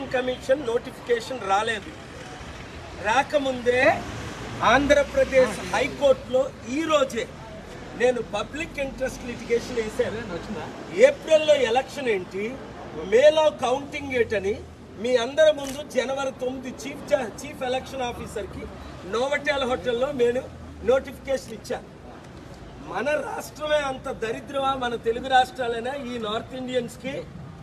Commission notification రాలేదు రాకముందే ఆంధ్రప్రదేశ్ హైకోర్టులో ఈ రోజే నేను పబ్లిక్ ఇంట్రెస్ట్ లిటిగేషన్ వేశాను ఏప్రిల్లో ఎలక్షన్ ఏంటి మేలో కౌంటింగ్ ఏంటని మీ అందరి ముందు జనవరి తొమ్మిది చీఫ్ జ- చీఫ్ ఎలక్షన్ ఆఫీసర్కి నోవటెల్ హోటల్లో నేను నోటిఫికేషన్ ఇచ్చాను మన రాష్ట్రమే అంత దరిద్రమా మన తెలుగు రాష్ట్రాలైనా ఈ నార్త్ ఇండియన్స్కి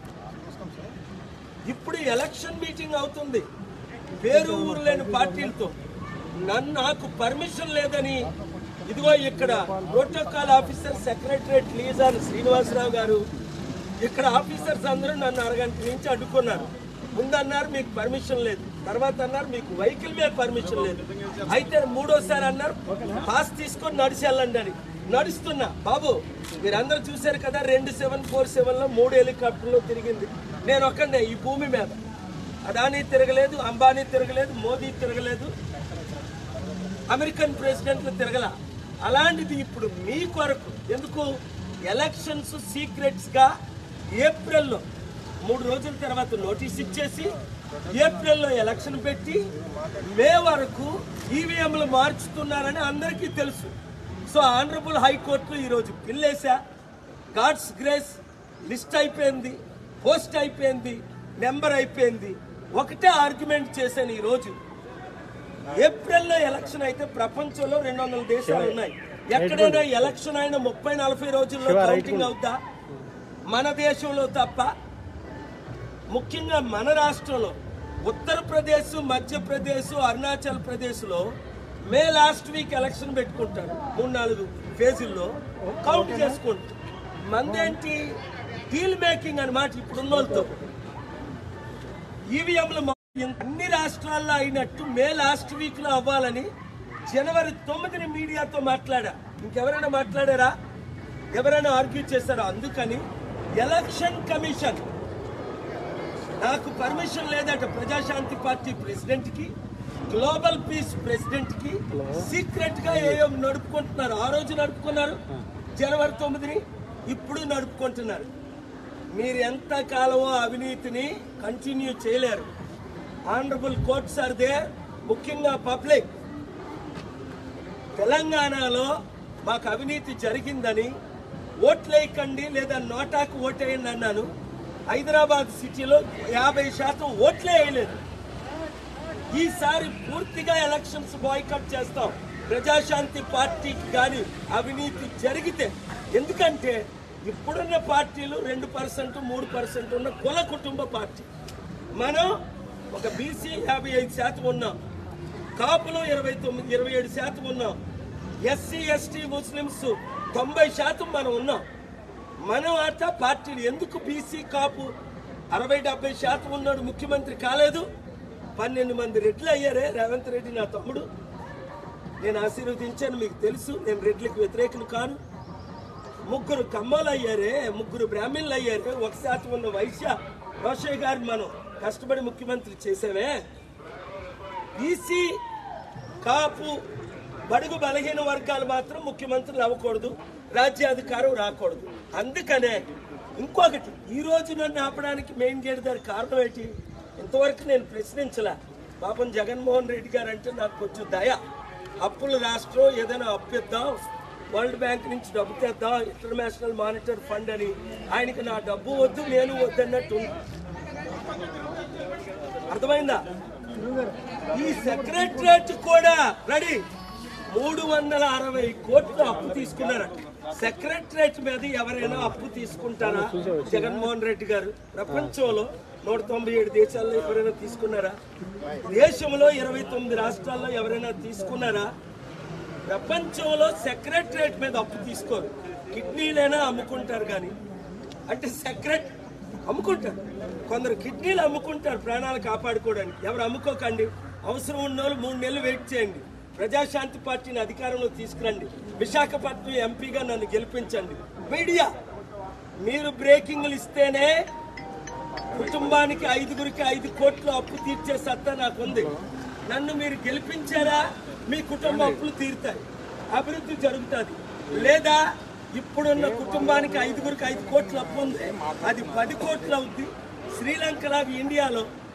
ఇప్పుడు ఎలక్షన్ మీటింగ్ అవుతుంది పేరు ఊరు లేని పార్టీలతో నన్ను నాకు పర్మిషన్ లేదని ఇదిగో ఇక్కడ ప్రోటోకాల్ ఆఫీసర్ సెక్రటరేట్ లీజర్ శ్రీనివాసరావు గారు ఇక్కడ ఆఫీసర్స్ అందరూ నన్ను అరగంట నుంచి అడ్డుకున్నారు ముందన్నారు మీకు పర్మిషన్ లేదు తర్వాత అన్నారు మీకు వెహికల్ మీద పర్మిషన్ లేదు అయితే మూడోసారి అన్నారు పాస్ తీసుకొని నడిచి వెళ్ళండి అని నడుస్తున్నా బాబు మీరందరూ చూశారు కదా రెండు సెవెన్ ఫోర్ సెవెన్ లో మూడు హెలికాప్టర్లు తిరిగింది నేను ఒక్కడే ఈ భూమి మీద అదానీ తిరగలేదు అంబానీ తిరగలేదు మోదీ తిరగలేదు అమెరికన్ ప్రెసిడెంట్లు తిరగల అలాంటిది ఇప్పుడు మీ కొరకు ఎందుకు ఎలక్షన్స్ సీక్రెట్స్ గా ఏప్రిల్లో మూడు రోజుల తర్వాత నోటీస్ ఇచ్చేసి ఏప్రిల్లో ఎలక్షన్ పెట్టి మే వరకు ఈవీఎంలు మార్చుతున్నారని అందరికీ తెలుసు సో ఆనరబుల్ హైకోర్టులో ఈరోజు పిల్లేసా గాడ్స్ గ్రేస్ లిస్ట్ అయిపోయింది పోస్ట్ అయిపోయింది నెంబర్ అయిపోయింది ఒకటే ఆర్గ్యుమెంట్ చేశాను ఈరోజు ఏప్రిల్లో ఎలక్షన్ అయితే ప్రపంచంలో రెండు వందల దేశాలు ఉన్నాయి ఎక్కడైనా ఎలక్షన్ అయిన ముప్పై నలభై రోజుల్లో కౌంటింగ్ అవుతా మన దేశంలో తప్ప ముఖ్యంగా మన రాష్ట్రంలో ఉత్తరప్రదేశ్ మధ్యప్రదేశ్ అరుణాచల్ ప్రదేశ్లో మే లాస్ట్ వీక్ ఎలక్షన్ పెట్టుకుంటారు మూడు నాలుగు ఫేజుల్లో కౌంట్ చేసుకుంటారు మందేంటి డీల్ మేకింగ్ అన్నమాట ఇప్పుడున్న వాళ్ళతో ఈవీఎంలు అన్ని రాష్ట్రాల్లో అయినట్టు మే లాస్ట్ వీక్ లో అవ్వాలని జనవరి తొమ్మిదిని మీడియాతో మాట్లాడా ఇంకెవరైనా మాట్లాడారా ఎవరైనా ఆర్గ్యూ చేశారా అందుకని ఎలక్షన్ కమిషన్ నాకు పర్మిషన్ లేదట ప్రజాశాంతి పార్టీ ప్రెసిడెంట్ కి గ్లోబల్ పీస్ ప్రెసిడెంట్ కి సీక్రెట్ గా ఏయో నడుపుకుంటున్నారు ఆ రోజు నడుపుకున్నారు జనవరి తొమ్మిదిని ఇప్పుడు నడుపుకుంటున్నారు మీరు ఎంత కాలమో అవినీతిని కంటిన్యూ చేయలేరు ఆనరబుల్ కోర్ట్స్ ఆర్ దే ముఖ్యంగా పబ్లిక్ తెలంగాణలో మాకు అవినీతి జరిగిందని ఓట్లేయకండి లేదా నోటాకు ఓటేయండి అన్నాను హైదరాబాద్ సిటీలో యాభై శాతం ఓట్లే వేయలేదు ఈసారి పూర్తిగా ఎలక్షన్స్ బాయ్కట్ చేస్తాం ప్రజాశాంతి పార్టీకి కానీ అవినీతి జరిగితే ఎందుకంటే ఇప్పుడున్న పార్టీలు రెండు పర్సెంట్ మూడు పర్సెంట్ ఉన్న కుల కుటుంబ పార్టీ మనం ఒక బీసీ యాభై ఐదు శాతం ఉన్నాం కాపులు ఇరవై తొమ్మిది ఇరవై ఏడు శాతం ఉన్నాం ఎస్సీ ఎస్టీ ముస్లిమ్స్ తొంభై శాతం మనం ఉన్నాం మనం అట పార్టీలు ఎందుకు బీసీ కాపు అరవై డెబ్బై శాతం ఉన్నాడు ముఖ్యమంత్రి కాలేదు పన్నెండు మంది రెడ్లు అయ్యారే రేవంత్ రెడ్డి నా తమ్ముడు నేను ఆశీర్వదించాను మీకు తెలుసు నేను రెడ్లకు వ్యతిరేకను కాను ముగ్గురు కమ్మలు అయ్యారే ముగ్గురు బ్రాహ్మణులు అయ్యారే ఒక శాతం ఉన్న వైశ్య రోషయ్య గారిని మనం కష్టపడి ముఖ్యమంత్రి చేసామే బీసీ కాపు బడుగు బలహీన వర్గాలు మాత్రం ముఖ్యమంత్రులు అవ్వకూడదు రాజ్యాధికారం రాకూడదు అందుకనే ఇంకొకటి ఈ రోజు నన్ను ఆపడానికి మెయిన్ గేట్ దాని కారణం ఏంటి ఇంతవరకు నేను ప్రశ్నించలే పాపం జగన్మోహన్ రెడ్డి గారు అంటే నాకు కొంచెం దయ అప్పుల రాష్ట్రం ఏదైనా అప్పిద్దాం వరల్డ్ బ్యాంక్ నుంచి డబ్బు తెద్దాం ఇంటర్నేషనల్ మానిటర్ ఫండ్ అని ఆయనకి నా డబ్బు వద్దు నేను వద్దన్నట్టు ఉంది. అర్థమైందా ఈ సెక్రటరేట్ కూడా రెడీ మూడు వందల అరవై కోట్లు అప్పు తీసుకున్నారట సెక్రటరేట్ మీద ఎవరైనా అప్పు తీసుకుంటారా జగన్మోహన్ రెడ్డి గారు ప్రపంచంలో నూట తొంభై ఏడు దేశాల్లో ఎవరైనా తీసుకున్నారా దేశంలో ఇరవై తొమ్మిది రాష్ట్రాల్లో ఎవరైనా తీసుకున్నారా ప్రపంచంలో సెక్రటరేట్ మీద అప్పు తీసుకోరు కిడ్నీలైనా అమ్ముకుంటారు కానీ అంటే సెక్రెట్ అమ్ముకుంటారు కొందరు కిడ్నీలు అమ్ముకుంటారు ప్రాణాలు కాపాడుకోవడానికి ఎవరు అమ్ముకోకండి అవసరం ఉన్న వాళ్ళు మూడు నెలలు వెయిట్ చేయండి ప్రజాశాంతి పార్టీని అధికారంలో తీసుకురండి విశాఖపట్నం ఎంపీగా నన్ను గెలిపించండి మీడియా మీరు బ్రేకింగ్లు ఇస్తేనే కుటుంబానికి ఐదుగురికి ఐదు కోట్లు అప్పు తీర్చే సత్తా నాకుంది నన్ను మీరు గెలిపించారా మీ కుటుంబ అప్పులు తీరుతాయి అభివృద్ధి జరుగుతుంది లేదా ఇప్పుడున్న కుటుంబానికి ఐదుగురికి ఐదు కోట్లు అప్పు ఉంది అది పది కోట్లు అవుద్ది శ్రీలంక లాగా ఇండియాలో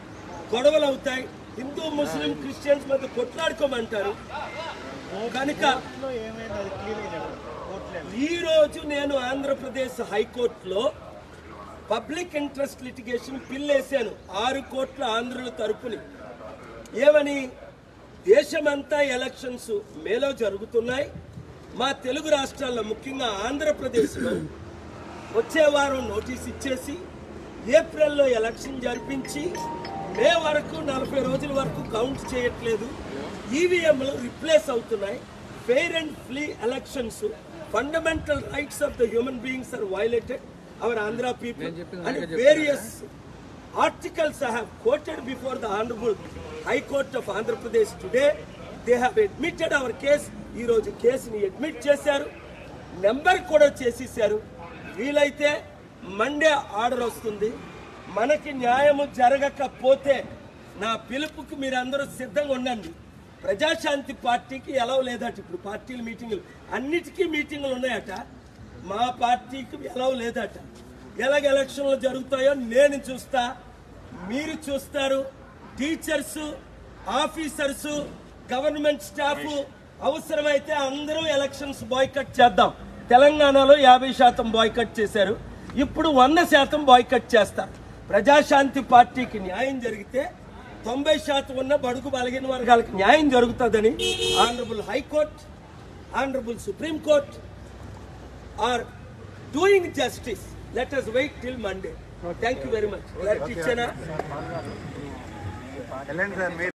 గొడవలు అవుతాయి హిందూ ముస్లిం క్రిస్టియన్స్ మధ్య కొట్లాడుకోమంటారు కనుక కోర్టులో ఏమైంది అది క్లియర్గా చెప్పండి కోర్టులో ఏమైంది? ఈ రోజు నేను ఆంధ్రప్రదేశ్ హైకోర్టులో పబ్లిక్ ఇంట్రెస్ట్ లిటిగేషన్ పిల్ వేశాను ఆరు కోట్ల ఆంధ్రుల తరపుని ఏమని దేశమంతా ఎలక్షన్స్ మేలో జరుగుతున్నాయి మా తెలుగు రాష్ట్రాల్లో ముఖ్యంగా ఆంధ్రప్రదేశ్లో వచ్చే వారం నోటీస్ ఇచ్చేసి ఏప్రిల్లో ఎలక్షన్ జరిపించి మే వరకు నలభై రోజుల వరకు కౌంట్ చేయట్లేదు ఈవీఎంలు రిప్లేస్ అవుతున్నాయి fair and free elections fundamental rights of the human beings are violated our Andhra people and various articles I have quoted before the Honorable High Court of Andhra Pradesh today. They have admitted our case. ఈ రోజు కేసుని admit చేశారు number కూడా చేసేసారు వీలైతే Monday order వస్తుంది మనకి న్యాయము జరగకపోతే నా పిలుపుకి మీరు అందరూ సిద్ధంగా ఉండండి ప్రజాశాంతి పార్టీకి ఎలా లేదట ఇప్పుడు పార్టీల మీటింగులు అన్నిటికీ మీటింగులు ఉన్నాయట మా పార్టీకి ఎలా లేదట ఎలాగ ఎలక్షన్లు జరుగుతాయో నేను చూస్తా మీరు చూస్తారు టీచర్స్ ఆఫీసర్స్ గవర్నమెంట్ స్టాఫ్ అవసరమైతే అందరూ ఎలక్షన్స్ బాయ్కట్ చేద్దాం తెలంగాణలో యాభై శాతం బాయ్కట్ చేశారు ఇప్పుడు వంద శాతం బాయ్కట్ చేస్తారు ప్రజాశాంతి పార్టీకి న్యాయం జరిగితే తొంభై శాతం ఉన్న బడుగు బలహీన వర్గాలకు న్యాయం జరుగుతుందని honourable high court honourable supreme court are doing justice let us wait till Monday thank you very much ఇచ్చానా వెళ్ళండి సార్ మీరు